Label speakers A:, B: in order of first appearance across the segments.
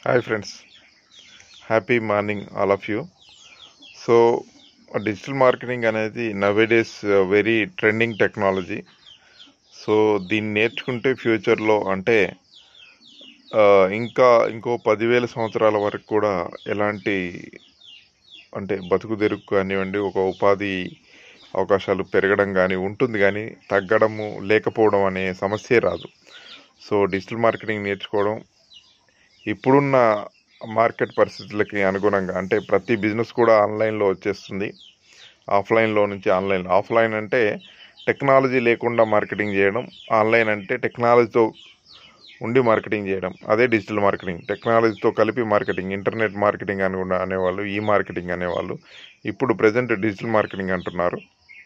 A: hi friends happy morning all of you so digital marketing అనేది nowadays very trending technology so దీన్ని నేర్చుకుంటే ఫ్యూచర్లో అంటే ఆ, ఇంకా ఇంకో పదివేల సంవత్సరాల వరకు కూడా ఎలాంటి అంటే బతుకు తెరుకు కానివ్వండి ఒక ఉపాధి అవకాశాలు పెరగడం కానీ ఉంటుంది కానీ తగ్గడము లేకపోవడం అనే సమస్యే రాదు సో డిజిటల్ మార్కెటింగ్ నేర్చుకోవడం ఇప్పుడున్న మార్కెట్ పరిస్థితులకి అనుగుణంగా అంటే ప్రతి బిజినెస్ కూడా ఆన్లైన్లో వచ్చేస్తుంది ఆఫ్లైన్లో నుంచి ఆన్లైన్ ఆఫ్లైన్ అంటే టెక్నాలజీ లేకుండా మార్కెటింగ్ చేయడం ఆన్లైన్ అంటే టెక్నాలజీతో ఉండి మార్కెటింగ్ చేయడం అదే డిజిటల్ మార్కెటింగ్ టెక్నాలజీతో కలిపి మార్కెటింగ్ ఇంటర్నెట్ మార్కెటింగ్ అని కూడా అనేవాళ్ళు ఈ మార్కెటింగ్ అనేవాళ్ళు ఇప్పుడు ప్రజెంట్ డిజిటల్ మార్కెటింగ్ అంటున్నారు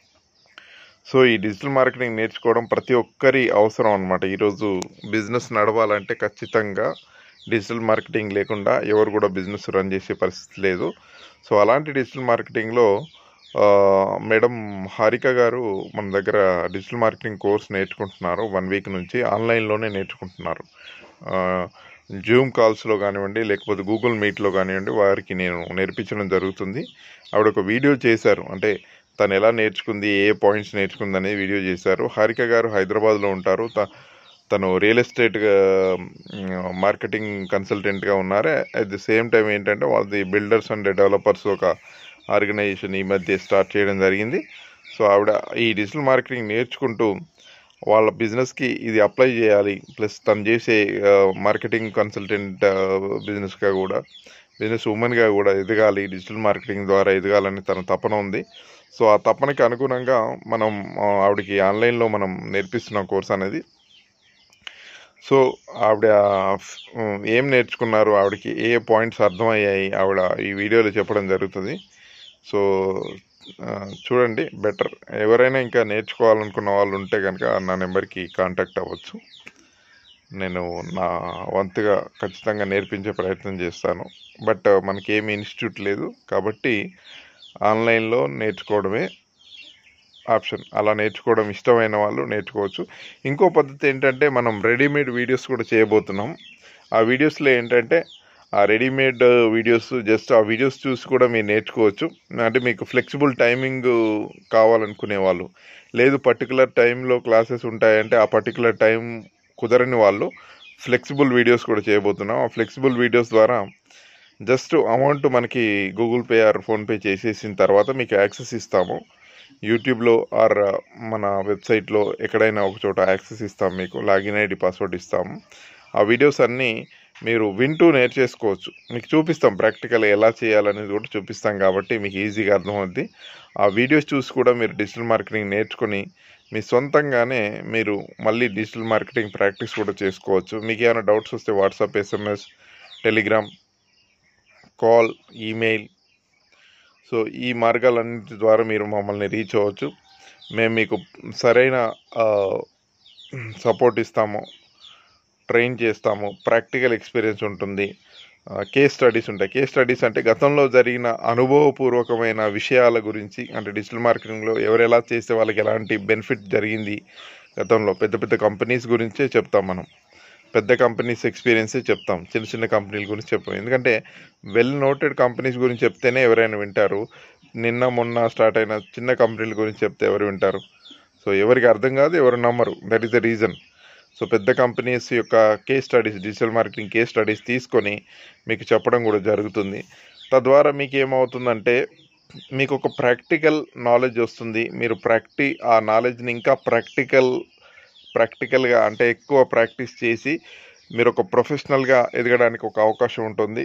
A: సో ఈ డిజిటల్ మార్కెటింగ్ నేర్చుకోవడం ప్రతి ఒక్కరి అవసరం అనమాట ఈరోజు బిజినెస్ నడవాలంటే ఖచ్చితంగా డిజిటల్ మార్కెటింగ్ లేకుండా ఎవరు కూడా బిజినెస్ రన్ చేసే పరిస్థితి లేదు సో అలాంటి డిజిటల్ మార్కెటింగ్లో ఆ, మేడం హారిక గారు మన దగ్గర డిజిటల్ మార్కెటింగ్ కోర్స్ నేర్చుకుంటున్నారు వన్ వీక్ నుంచి ఆన్లైన్లోనే నేర్చుకుంటున్నారు ఆ, జూమ్ కాల్స్లో కానివ్వండి లేకపోతే గూగుల్ మీట్లో కానివ్వండి వారికి నేను నేర్పించడం జరుగుతుంది ఆవిడ ఒక వీడియో చేశారు అంటే తను ఎలా నేర్చుకుంది ఏ పాయింట్స్ నేర్చుకుంది అనేది వీడియో చేశారు హారిక గారు హైదరాబాద్లో ఉంటారు త తను రియల్ ఎస్టేట్ మార్కెటింగ్ కన్సల్టెంట్గా ఉన్నారు అట్ ది సేమ్ టైం ఏంటంటే వాళ్ళది బిల్డర్స్ అండ్ డెవలపర్స్ ఒక ఆర్గనైజేషన్ ఈ మధ్య స్టార్ట్ చేయడం జరిగింది సో ఆవిడ ఈ డిజిటల్ మార్కెటింగ్ నేర్చుకుంటూ వాళ్ళ బిజినెస్కి ఇది అప్లై చేయాలి ప్లస్ తను చేసే మార్కెటింగ్ కన్సల్టెంట్ బిజినెస్గా కూడా బిజినెస్ ఉమెన్గా కూడా ఎదగాలి డిజిటల్ మార్కెటింగ్ ద్వారా ఎదగాలని తన తపన ఉంది సో ఆ తపనకి అనుగుణంగా మనం ఆ, ఆవిడకి ఆన్లైన్లో మనం నేర్పిస్తున్నాం కోర్స్ అనేది సో ఆవిడ ఉమ్, ఏం నేర్చుకున్నారు ఆవిడకి ఏ పాయింట్స్ అర్థమయ్యాయి ఆవిడ ఈ వీడియోలో చెప్పడం జరుగుతుంది సో ఆ, చూడండి బెటర్ ఎవరైనా ఇంకా నేర్చుకోవాలనుకున్న వాళ్ళు ఉంటే కనుక నా నెంబర్కి కాంటాక్ట్ అవ్వచ్చు నేను నా వంతుగా ఖచ్చితంగా నేర్పించే ప్రయత్నం చేస్తాను బట్ మనకి ఏమి ఇన్స్టిట్యూట్ లేదు కాబట్టి ఆన్లైన్లో నేర్చుకోవడమే ఆప్షన్ అలా నేర్చుకోవడం ఇష్టమైన వాళ్ళు నేర్చుకోవచ్చు ఇంకో పద్ధతి ఏంటంటే మనం రెడీమేడ్ వీడియోస్ కూడా చేయబోతున్నాం ఆ వీడియోస్లో ఏంటంటే ఆ రెడీమేడ్ వీడియోస్ జస్ట్ ఆ వీడియోస్ చూసి కూడా మీరు నేర్చుకోవచ్చు అంటే మీకు ఫ్లెక్సిబుల్ టైమింగ్ కావాలనుకునే వాళ్ళు లేదు పర్టికులర్ టైంలో క్లాసెస్ ఉంటాయంటే ఆ పర్టికులర్ టైం కుదరని వాళ్ళు ఫ్లెక్సిబుల్ వీడియోస్ కూడా చేయబోతున్నాం ఆ ఫ్లెక్సిబుల్ వీడియోస్ ద్వారా జస్ట్ అమౌంట్ మనకి గూగుల్ పే ఆర్ ఫోన్పే చేసేసిన తర్వాత మీకు యాక్సెస్ ఇస్తాము యూట్యూబ్లో ఆర్ మన వెబ్సైట్లో ఎక్కడైనా ఒక చోట యాక్సెస్ ఇస్తాం మీకు లాగిన్ ఐడి పాస్వర్డ్ ఇస్తాము ఆ వీడియోస్ అన్నీ మీరు వింటూ నేర్చేసుకోవచ్చు మీకు చూపిస్తాం ప్రాక్టికల్ ఎలా చేయాలనేది కూడా చూపిస్తాం కాబట్టి మీకు ఈజీగా అర్థమవుద్ది ఆ వీడియోస్ చూసి కూడా మీరు డిజిటల్ మార్కెటింగ్ నేర్చుకొని మీ సొంతంగానే మీరు మళ్ళీ డిజిటల్ మార్కెటింగ్ ప్రాక్టీస్ కూడా చేసుకోవచ్చు మీకు ఏమైనా డౌట్స్ వస్తే WhatsApp SMS Telegram call email so ఈ మార్గాలన్నిటి ద్వారా మీరు మమ్మల్ని రీచ్ అవ్వచ్చు మేము మీకు సరైన సపోర్ట్ ఇస్తాము ట్రైన్ చేస్తాము ప్రాక్టికల్ ఎక్స్పీరియన్స్ ఉంటుంది కేస్ స్టడీస్ ఉంటాయి కేస్ స్టడీస్ అంటే గతంలో జరిగిన అనుభవపూర్వకమైన విషయాల గురించి అంటే డిజిటల్ మార్కెటింగ్లో ఎవరు ఎలా చేస్తే వాళ్ళకి ఎలాంటి బెనిఫిట్ జరిగింది గతంలో పెద్ద పెద్ద కంపెనీస్ గురించే చెప్తాం మనం పెద్ద కంపెనీస్ ఎక్స్పీరియన్సే చెప్తాం చిన్న చిన్న కంపెనీల గురించి చెప్పాం ఎందుకంటే వెల్ నోటెడ్ కంపెనీస్ గురించి చెప్తేనే ఎవరైనా వింటారు నిన్న మొన్న స్టార్ట్ అయిన చిన్న కంపెనీల గురించి చెప్తే ఎవరు వింటారు సో ఎవరికి అర్థం కాదు ఎవరు నమ్మరు that is the reason so పెద్ద కంపెనీస్ యొక్క case studies digital marketing case studies తీసుకొని మీకు చెప్పడం కూడా జరుగుతుంది తద్వారా మీకు ఏమవుతుందంటే మీకు ఒక ప్రాక్టికల్ నాలెడ్జ్ వస్తుంది మీరు ప్రాక్టీ ఆ నాలెడ్జ్ని ఇంకా ప్రాక్టికల్ ప్రాక్టికల్గా అంటే ఎక్కువ ప్రాక్టీస్ చేసి మీరు ఒక ప్రొఫెషనల్గా ఎదగడానికి ఒక అవకాశం ఉంటుంది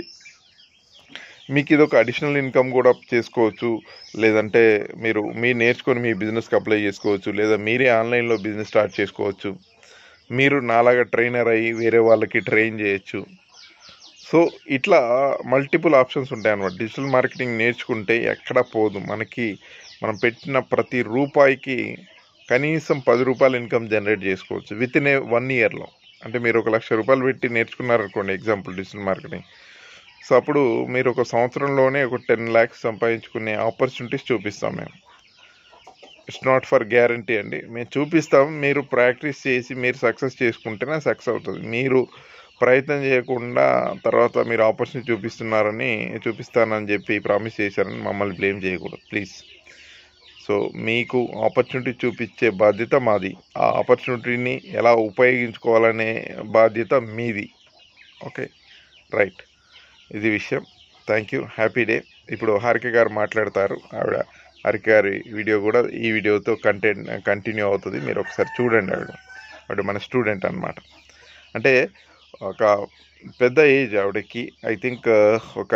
A: మీకు ఇది ఒక అడిషనల్ ఇన్కమ్ కూడా చేసుకోవచ్చు లేదంటే మీరు మీరు నేర్చుకొని మీ బిజినెస్కి అప్లై చేసుకోవచ్చు లేదా మీరే ఆన్లైన్లో బిజినెస్ స్టార్ట్ చేసుకోవచ్చు మీరు నాలాగా ట్రైనర్ అయ్యి వేరే వాళ్ళకి ట్రైన్ చేయొచ్చు సో ఇట్లా మల్టిపుల్ ఆప్షన్స్ ఉంటాయి అన్నమాట డిజిటల్ మార్కెటింగ్ నేర్చుకుంటే ఎక్కడ పోదు మనకి మనం పెట్టిన ప్రతి రూపాయికి కనీసం పది రూపాయలు ఇన్కమ్ జనరేట్ చేసుకోవచ్చు విత్ ఇన్ ఏ వన్ ఇయర్లో అంటే మీరు ఒక లక్ష రూపాయలు పెట్టి నేర్చుకున్నారనుకోండి ఎగ్జాంపుల్ డిజిటల్ మార్కెటింగ్ సో అప్పుడు మీరు ఒక సంవత్సరంలోనే ఒక టెన్ ల్యాక్స్ సంపాదించుకునే ఆపర్చునిటీస్ చూపిస్తాం మేము ఇట్స్ నాట్ ఫర్ గ్యారంటీ అండి మేము చూపిస్తాం మీరు ప్రాక్టీస్ చేసి మీరు సక్సెస్ చేసుకుంటేనే సక్సెస్ అవుతుంది మీరు ప్రయత్నం చేయకుండా తర్వాత మీరు ఆపర్చునిటీ చూపిస్తున్నారని చూపిస్తానని చెప్పి ప్రామిస్ చేశారని మమ్మల్ని బ్లేమ్ చేయకూడదు ప్లీజ్ సో మీకు ఆపర్చునిటీ చూపించే బాధ్యత మాది ఆ ఆపర్చునిటీని ఎలా ఉపయోగించుకోవాలనే బాధ్యత మీది ఓకే రైట్ ఇది విషయం థ్యాంక్ యూ హ్యాపీ డే ఇప్పుడు హారిక గారు మాట్లాడతారు ఆవిడ హారిక గారి వీడియో కూడా ఈ వీడియోతో కంటెంట్ కంటిన్యూ అవుతుంది మీరు ఒకసారి చూడండి ఆవిడ ఆవిడ మన స్టూడెంట్ అనమాట అంటే ఒక పెద్ద ఏజ్ ఆవిడకి ఐ థింక్ ఒక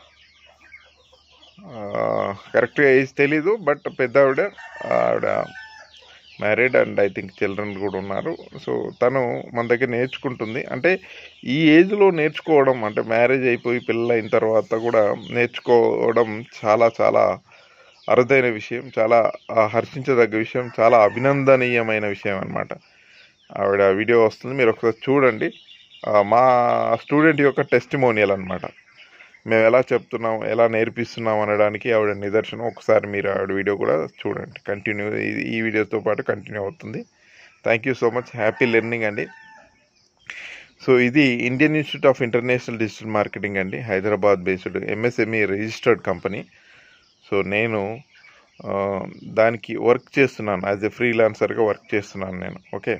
A: కరెక్ట్గా ఏజ్ తెలీదు బట్ పెద్ద ఆవిడ ఆవిడ married and I think children కూడా ఉన్నారు సో తను మన దగ్గర నేర్చుకుంటుంది అంటే ఈ ఏజ్లో నేర్చుకోవడం అంటే మ్యారేజ్ అయిపోయి పిల్లలు అయిన తర్వాత కూడా నేర్చుకోవడం చాలా చాలా అరుదైన విషయం చాలా ఆ, హర్షించదగ్గ విషయం చాలా అభినందనీయమైన విషయం అనమాట ఆవిడ వీడియో వస్తుంది మీరు ఒకసారి చూడండి ఆ, మా స్టూడెంట్ యొక్క టెస్టిమోనియల్ అనమాట మేము ఎలా చెప్తున్నాం ఎలా నేర్పిస్తున్నాం అనడానికి ఆవిడ నిదర్శనం ఒకసారి మీరు ఆవిడ వీడియో కూడా చూడండి కంటిన్యూ ఈ వీడియోతో పాటు కంటిన్యూ అవుతుంది thank you so much happy learning అండి సో ఇది Indian institute of international digital marketing అండి Hyderabad based MSME registered company so నేను ఆ, దానికి వర్క్ చేస్తున్నాను యాజ్ ఎ ఫ్రీలాన్సర్గా వర్క్ చేస్తున్నాను నేను ఓకే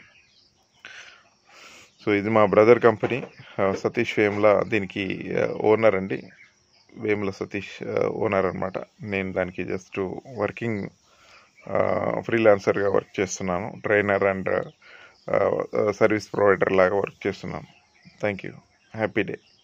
A: సో ఇది మా బ్రదర్ కంపెనీ ఆ, సతీష్ వేమ్ల దీనికి ఓనర్ అండి వేముల సతీష్ ఓనర్ అనమాట నేను దానికి జస్ట్ వర్కింగ్ ఫ్రీలాన్సర్గా వర్క్ చేస్తున్నాను ట్రైనర్ అండ్ సర్వీస్ ప్రొవైడర్ లాగా వర్క్ చేస్తున్నాను థ్యాంక్ యూ హ్యాపీ డే